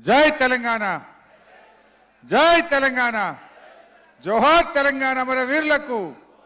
జై తెలంగాణ జై తెలంగాణ జోహార్ తెలంగాణ మన వీరులకు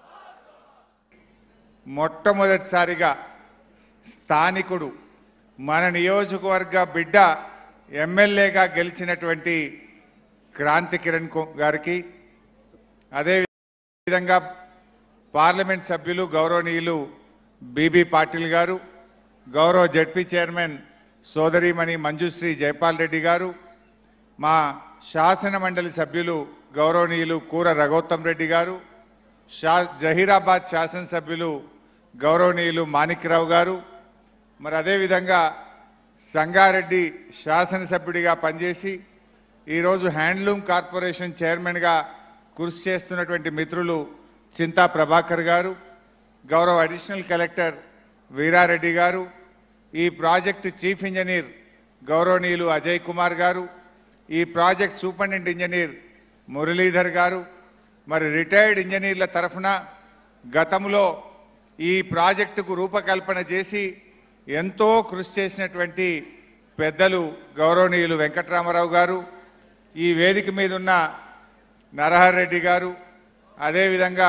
మొట్టమొదటిసారిగా స్థానికుడు మన నియోజకవర్గ బిడ్డ ఎమ్మెల్యేగా గెలిచినటువంటి క్రాంతి కిరణ్ కు- గారికి అదే విధంగా పార్లమెంట్ సభ్యులు గౌరవనీయులు బీబీ పాటిల్ గారు గౌరవ జడ్పీ చైర్మన్ సోదరిమణి మంజుశ్రీ జైపాల్ రెడ్డి గారు మా శాసన మండలి సభ్యులు గౌరవనీయులు కూర రఘోత్తం రెడ్డి గారు షా జహీరాబాద్ శాసనసభ్యులు గౌరవనీయులు మాణిక్యరావు గారు మరి అదేవిధంగా సంగారెడ్డి శాసనసభ్యుడిగా పనిచేసి ఈరోజు హ్యాండ్లూమ్ కార్పొరేషన్ చైర్మన్గా కృషి చేస్తున్నటువంటి మిత్రులు చింతా ప్రభాకర్ గారు గౌరవ అడిషనల్ కలెక్టర్ వీరారెడ్డి గారు ఈ ప్రాజెక్టు చీఫ్ ఇంజనీర్ గౌరవనీయులు అజయ్ కుమార్ గారు ఈ ప్రాజెక్ట్ సూపరింటెండెంట్ ఇంజనీర్ మురళీధర్ గారు మరి రిటైర్డ్ ఇంజనీర్ల తరఫున గతంలో ఈ ప్రాజెక్టుకు రూపకల్పన చేసి ఎంతో కృషి చేసినటువంటి పెద్దలు గౌరవనీయులు వెంకట్రామారావు గారు ఈ వేదిక మీద ఉన్న నరహర్ రెడ్డి గారు అదేవిధంగా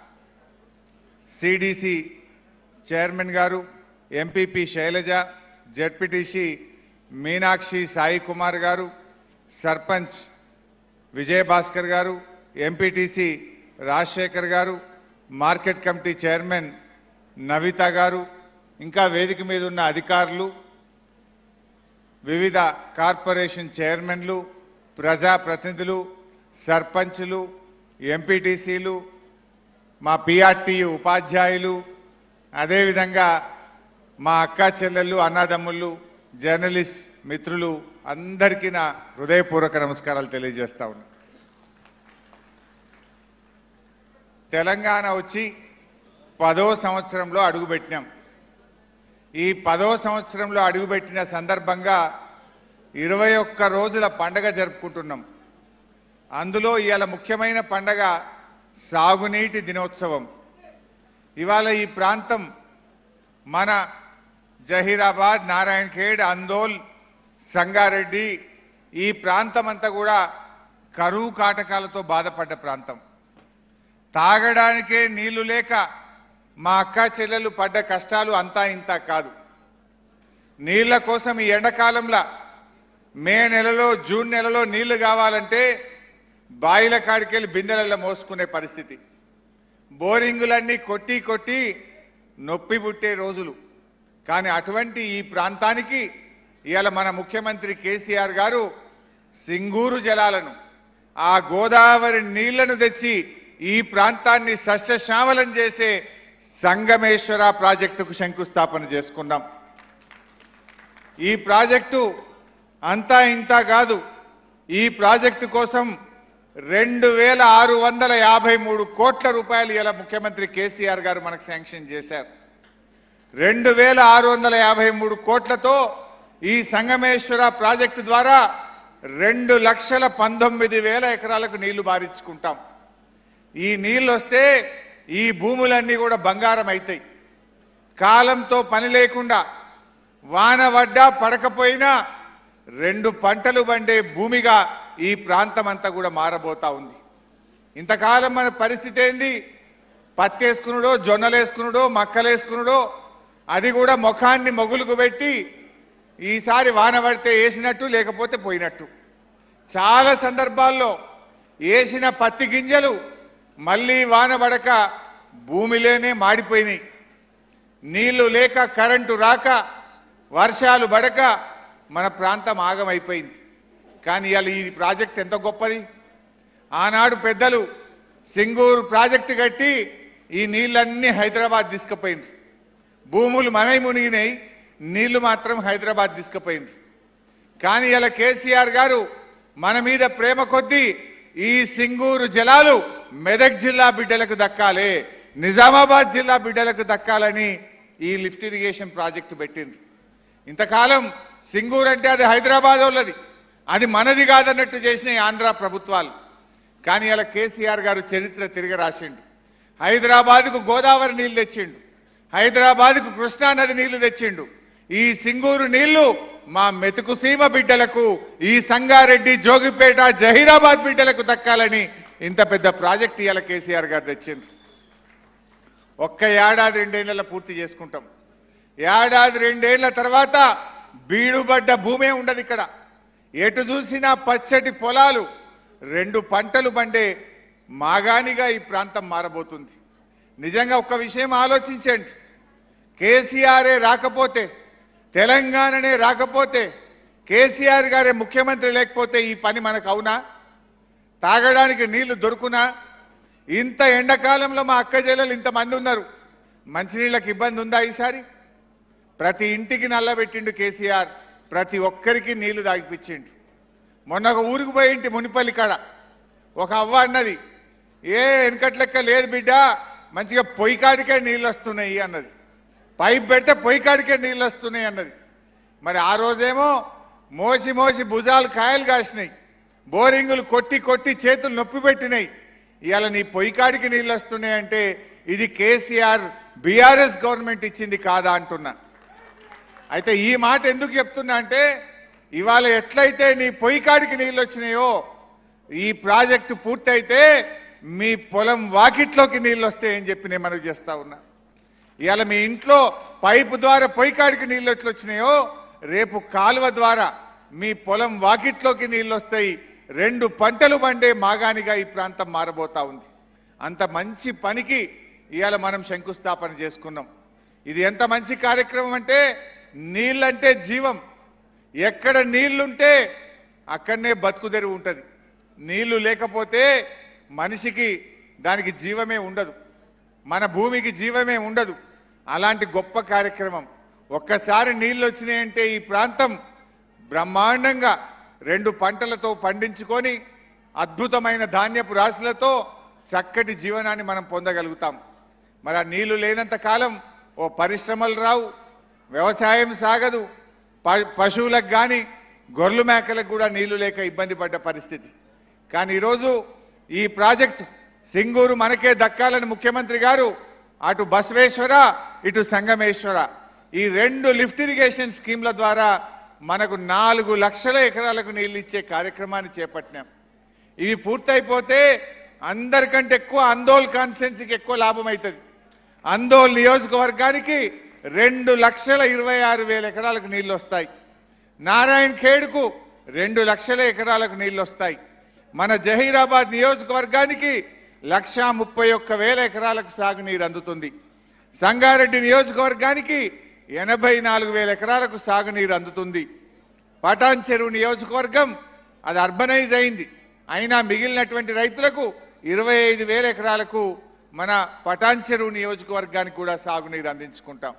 సిడిసి చైర్మన్ గారు ఎంపీపీ శైలజ జడ్పీటీసీ మీనాక్షి సాయి కుమార్ గారు సర్పంచ్ విజయభాస్కర్ గారు ఎంపీటీసీ రాజశేఖర్ గారు మార్కెట్ కమిటీ చైర్మన్ నవిత గారు ఇంకా వేదిక మీద ఉన్న అధికారులు వివిధ కార్పొరేషన్ చైర్మన్లు ప్రజాప్రతినిధులు సర్పంచులు ఎంపీటీసీలు మా పిఆర్టీయు ఉపాధ్యాయులు అదేవిధంగా మా అక్కా చెల్లెళ్ళు అన్నదమ్ముళ్ళు జర్నలిస్ట్ మిత్రులు అందరికీ నా హృదయపూర్వక నమస్కారాలు తెలియజేస్తా ఉన్నా తెలంగాణ వచ్చి పదో సంవత్సరంలో అడుగుపెట్టినాం ఈ పదో సంవత్సరంలో అడుగుపెట్టిన సందర్భంగా ఇరవై ఒక్క రోజుల పండగ జరుపుకుంటున్నాం అందులో ఇవాళ ముఖ్యమైన పండగ సాగునీటి దినోత్సవం ఇవాళ ఈ ప్రాంతం మన జహీరాబాద్ నారాయణఖేడ్ అందోల్ సంగారెడ్డి ఈ ప్రాంతం అంతా కూడా కరువు కాటకాలతో బాధపడ్డ ప్రాంతం తాగడానికే నీళ్లు లేక మా అక్క చెల్లెలు పడ్డ కష్టాలు అంతా ఇంత కాదు నీళ్ల కోసం ఈ ఎండాకాలంలో మే నెలలో జూన్ నెలలో నీళ్లు కావాలంటే బాయిల కాడికెళ్ళి బిందెలలో మోసుకునే పరిస్థితి బోరింగులన్నీ కొట్టి కొట్టి నొప్పి పుట్టే రోజులు కానీ అటువంటి ఈ ప్రాంతానికి ఇవాళ మన ముఖ్యమంత్రి కేసీఆర్ గారు సింగూరు జలాలను ఆ గోదావరి నీళ్లను తెచ్చి ఈ ప్రాంతాన్ని సస్యశ్యామలం చేసే సంగమేశ్వర ప్రాజెక్టుకు శంకుస్థాపన చేసుకున్నాం ఈ ప్రాజెక్టు అంతా ఇంతా కాదు ఈ ప్రాజెక్టు కోసం రెండు వేల ఆరు వందల యాభై మూడు కోట్ల రూపాయలు ఇలా ముఖ్యమంత్రి కేసీఆర్ గారు మనకు శాంక్షన్ చేశారు రెండు వేల ఆరు వందల యాభై మూడు కోట్లతో ఈ సంగమేశ్వర ప్రాజెక్టు ద్వారా రెండు లక్షల పంతొమ్మిది వేల ఎకరాలకు నీళ్లు బారించుకుంటాం ఈ నీళ్లు వస్తే ఈ భూములన్నీ కూడా బంగారం అవుతాయి కాలంతో పని లేకుండా వాన పడ్డా పడకపోయినా రెండు పంటలు పండే భూమిగా ఈ ప్రాంతం అంతా కూడా మారబోతా ఉంది ఇంతకాలం మన పరిస్థితి ఏంది పత్తేసుకునుడో జొన్నలేసుకునుడో మక్కలేసుకునుడో అది కూడా ముఖాన్ని మొగులుకు పెట్టి ఈసారి వాన పడితే వేసినట్టు లేకపోతే పోయినట్టు చాలా సందర్భాల్లో వేసిన పత్తి గింజలు మళ్ళీ వాన పడక భూమిలోనే మాడిపోయినాయి నీళ్లు లేక కరెంటు రాక వర్షాలు పడక మన ప్రాంతం ఆగమైపోయింది కానీ ఇవాళ ఈ ప్రాజెక్ట్ ఎంత గొప్పది ఆనాడు పెద్దలు సింగూరు ప్రాజెక్టు కట్టి ఈ నీళ్ళన్నీ హైదరాబాద్ తీసుకుపోయింది భూములు మనై మునిగినాయి నీళ్లు మాత్రం హైదరాబాద్ తీసుకుపోయింది కానీ ఇలా కేసీఆర్ గారు మన మీద ప్రేమ కొద్దీ ఈ సింగూరు జలాలు మెదక్ జిల్లా బిడ్డలకు దక్కాలి నిజామాబాద్ జిల్లా బిడ్డలకు దక్కాలని ఈ లిఫ్ట్ ఇరిగేషన్ ప్రాజెక్టు పెట్టింది ఇంతకాలం సింగూరు అంటే అది హైదరాబాద్ వాళ్ళది అది మనది కాదన్నట్టు చేసిన ఈ ఆంధ్ర ప్రభుత్వాలు కానీ ఇలా కేసీఆర్ గారు చరిత్ర తిరిగి రాసిండు హైదరాబాద్కు గోదావరి నీళ్లు తెచ్చిండు హైదరాబాద్కు కృష్ణా నది నీళ్లు తెచ్చిండు ఈ సింగూరు నీళ్లు మా మెతుకు సీమ బిడ్డలకు ఈ సంగారెడ్డి జోగిపేట జహీరాబాద్ బిడ్డలకు దక్కాలని ఇంత పెద్ద ప్రాజెక్ట్ ఇవాళ కేసీఆర్ గారు తెచ్చింది ఒక్క ఏడాది రెండేళ్లలో పూర్తి చేసుకుంటాం ఏడాది రెండేళ్ల తర్వాత బీడుబడ్డ భూమే ఉండదు ఇక్కడ ఎటు చూసినా పచ్చటి పొలాలు రెండు పంటలు పండే మాగానిగా ఈ ప్రాంతం మారబోతుంది నిజంగా ఒక్క విషయం ఆలోచించండి కేసీఆరే రాకపోతే తెలంగాణనే రాకపోతే కేసీఆర్ గారే ముఖ్యమంత్రి లేకపోతే ఈ పని మనకు అవునా తాగడానికి నీళ్లు దొరుకునా ఇంత ఎండాకాలంలో మా అక్క చెల్లెలు ఇంతమంది ఉన్నారు మంచినీళ్ళకి ఇబ్బంది ఉందా ఈసారి ప్రతి ఇంటికి నల్లబెట్టిండు కేసీఆర్ ప్రతి ఒక్కరికి నీళ్లు తాగిపించిండు మొన్న ఒక ఊరికి పోయింటి మునిపల్లి కాడ ఒక అవ్వ అన్నది ఏ వెనకట్లెక్క లేదు బిడ్డ మంచిగా పొయ్యి కాడికే నీళ్ళు వస్తున్నాయి అన్నది పైప్ పెడితే పొయ్యి కాడికే నీళ్ళు వస్తున్నాయి అన్నది మరి ఆ రోజేమో మోసి మోసి భుజాలు కాయలు కాసినాయి బోరింగులు కొట్టి కొట్టి చేతులు నొప్పి పెట్టినాయి ఇవాళ నీ పొయ్యి కాడికి నీళ్ళు వస్తున్నాయి అంటే ఇది కేసీఆర్ బీఆర్ఎస్ గవర్నమెంట్ ఇచ్చింది కాదా అంటున్నా అయితే ఈ మాట ఎందుకు చెప్తున్నా అంటే ఇవాళ ఎట్లయితే నీ పొయ్యి కాడికి నీళ్ళు వచ్చినాయో ఈ ప్రాజెక్టు పూర్తయితే మీ పొలం వాకిట్లోకి నీళ్ళు వస్తాయని చెప్పి నేను మనవి చేస్తా ఉన్నా ఇవాళ మీ ఇంట్లో పైపు ద్వారా పొయ్యి కాడికి నీళ్ళు ఎట్లా వచ్చినాయో రేపు కాలువ ద్వారా మీ పొలం వాకిట్లోకి నీళ్ళు వస్తాయి రెండు పంటలు పండే మాగానిగా ఈ ప్రాంతం మారబోతా ఉంది అంత మంచి పనికి ఇవాళ మనం శంకుస్థాపన చేసుకున్నాం ఇది ఎంత మంచి కార్యక్రమం అంటే నీళ్ళంటే జీవం ఎక్కడ నీళ్లుంటే అక్కడనే బతుకుదెరువు ఉంటుంది నీళ్లు లేకపోతే మనిషికి దానికి జీవమే ఉండదు మన భూమికి జీవమే ఉండదు అలాంటి గొప్ప కార్యక్రమం ఒక్కసారి నీళ్ళు వచ్చినాయంటే ఈ ప్రాంతం బ్రహ్మాండంగా రెండు పంటలతో పండించుకొని అద్భుతమైన ధాన్యపు రాశులతో చక్కటి జీవనాన్ని మనం పొందగలుగుతాం మరి ఆ నీళ్లు లేనంత కాలం ఓ పరిశ్రమలు రావు వ్యవసాయం సాగదు ప- పశువులకు కానీ గొర్రెలు మేకలకు కూడా నీళ్లు లేక ఇబ్బంది పడ్డ పరిస్థితి కానీ ఈరోజు ఈ ప్రాజెక్టు సింగూరు మనకే దక్కాలని ముఖ్యమంత్రి గారు అటు బసవేశ్వర ఇటు సంగమేశ్వర ఈ రెండు లిఫ్ట్ ఇరిగేషన్ స్కీమ్ల ద్వారా మనకు నాలుగు లక్షల ఎకరాలకు నీళ్లు ఇచ్చే కార్యక్రమాన్ని చేపట్టినాం ఇవి పూర్తయిపోతే అందరికంటే ఎక్కువ అందోల్ కాన్స్టెన్సీకి ఎక్కువ లాభం అవుతుంది అందోల్ నియోజకవర్గానికి రెండు లక్షల ఇరవై ఆరు వేల ఎకరాలకు నీళ్లు వస్తాయి నారాయణ ఖేడ్కు రెండు లక్షల ఎకరాలకు నీళ్లు వస్తాయి మన జహీరాబాద్ నియోజకవర్గానికి లక్షా ముప్పై ఒక్క వేల ఎకరాలకు సాగునీరు అందుతుంది సంగారెడ్డి నియోజకవర్గానికి ఎనభై నాలుగు వేల ఎకరాలకు సాగునీరు అందుతుంది పటాన్ చెరువు నియోజకవర్గం అది అర్బనైజ్ అయింది అయినా మిగిలినటువంటి రైతులకు ఇరవై ఐదు వేల ఎకరాలకు మన పటాన్ చెరువు నియోజకవర్గానికి కూడా సాగునీరు అందించుకుంటాం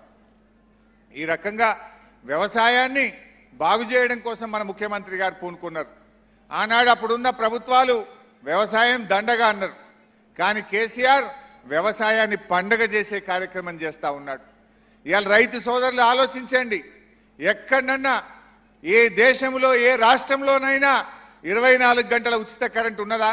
ఈ రకంగా వ్యవసాయాన్ని బాగు చేయడం కోసం మన ముఖ్యమంత్రి గారు పూనుకున్నారు ఆనాడు అప్పుడున్న ప్రభుత్వాలు వ్యవసాయం దండగా అన్నారు కానీ కేసీఆర్ వ్యవసాయాన్ని పండగ చేసే కార్యక్రమం చేస్తా ఉన్నాడు ఇవాళ రైతు సోదరులు ఆలోచించండి ఎక్కడన్నా ఏ దేశంలో ఏ రాష్ట్రంలోనైనా ఇరవై నాలుగు గంటల ఉచిత కరెంట్ ఉన్నదా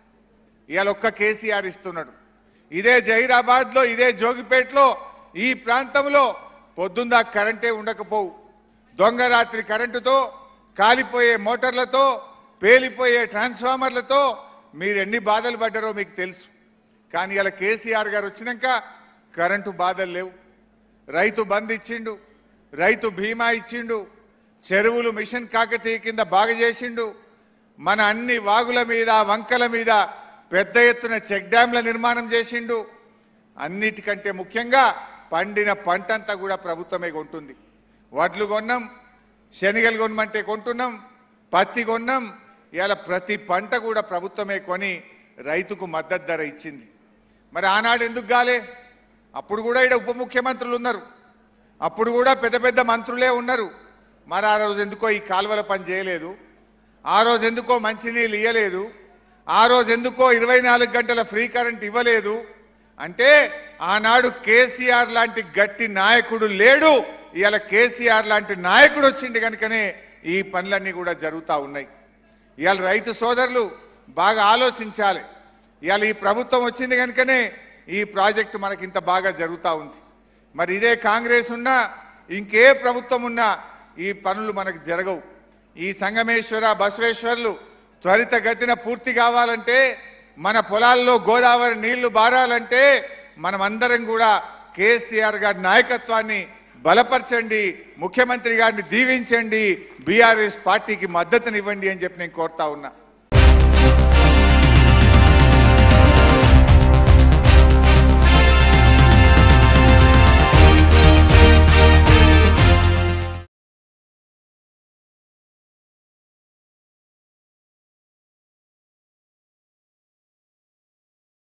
ఇవాళ ఒక్క కేసీఆర్ ఇస్తున్నాడు ఇదే జహీరాబాద్ లో ఇదే జోగిపేటలో ఈ ప్రాంతంలో పొద్దుందా కరెంటే ఉండకపోవు దొంగ రాత్రి కరెంటుతో కాలిపోయే మోటార్లతో పేలిపోయే ట్రాన్స్ఫార్మర్లతో మీరు ఎన్ని బాధలు పడ్డారో మీకు తెలుసు కానీ ఇలా కేసీఆర్ గారు వచ్చినాక కరెంటు బాధలు లేవు రైతు బంద్ ఇచ్చిండు రైతు బీమా ఇచ్చిండు చెరువులు మిషన్ కాకతీయ కింద బాగు చేసిండు మన అన్ని వాగుల మీద వంకల మీద పెద్ద ఎత్తున చెక్ డ్యాంల నిర్మాణం చేసిండు అన్నిటికంటే ముఖ్యంగా పండిన పంటంతా కూడా ప్రభుత్వమే కొంటుంది వడ్లు కొన్నాం శనగలు కొనమంటే కొంటున్నాం పత్తి కొన్నాం ఇవాళ ప్రతి పంట కూడా ప్రభుత్వమే కొని రైతుకు మద్దతు ధర ఇచ్చింది మరి ఆనాడు ఎందుకు గాలే అప్పుడు కూడా ఇక్కడ ఉప ముఖ్యమంత్రులు ఉన్నారు అప్పుడు కూడా పెద్ద పెద్ద మంత్రులే ఉన్నారు మరి ఆ రోజు ఎందుకో ఈ కాలువల పని చేయలేదు ఆ రోజు ఎందుకో మంచినీళ్ళు ఇవ్వలేదు ఆ రోజు ఎందుకో ఇరవై నాలుగు గంటల ఫ్రీ కరెంట్ ఇవ్వలేదు అంటే ఆనాడు కేసీఆర్ లాంటి గట్టి నాయకుడు లేడు ఇవాళ కేసీఆర్ లాంటి నాయకుడు వచ్చింది కనుకనే ఈ పనులన్నీ కూడా జరుగుతూ ఉన్నాయి ఇవాళ రైతు సోదరులు బాగా ఆలోచించాలి ఇవాళ ఈ ప్రభుత్వం వచ్చింది కనుకనే ఈ ప్రాజెక్టు మనకి ఇంత బాగా జరుగుతూ ఉంది మరి ఇదే కాంగ్రెస్ ఉన్నా ఇంకే ప్రభుత్వం ఉన్నా ఈ పనులు మనకు జరగవు ఈ సంగమేశ్వర బసవేశ్వర్లు త్వరితగతిన పూర్తి కావాలంటే మన పొలాల్లో గోదావరి నీళ్లు బారాలంటే మనమందరం కూడా కేసీఆర్ గారి నాయకత్వాన్ని బలపరచండి ముఖ్యమంత్రి గారిని దీవించండి బీఆర్ఎస్ పార్టీకి మద్దతునివ్వండి అని చెప్పి నేను కోరుతా ఉన్నా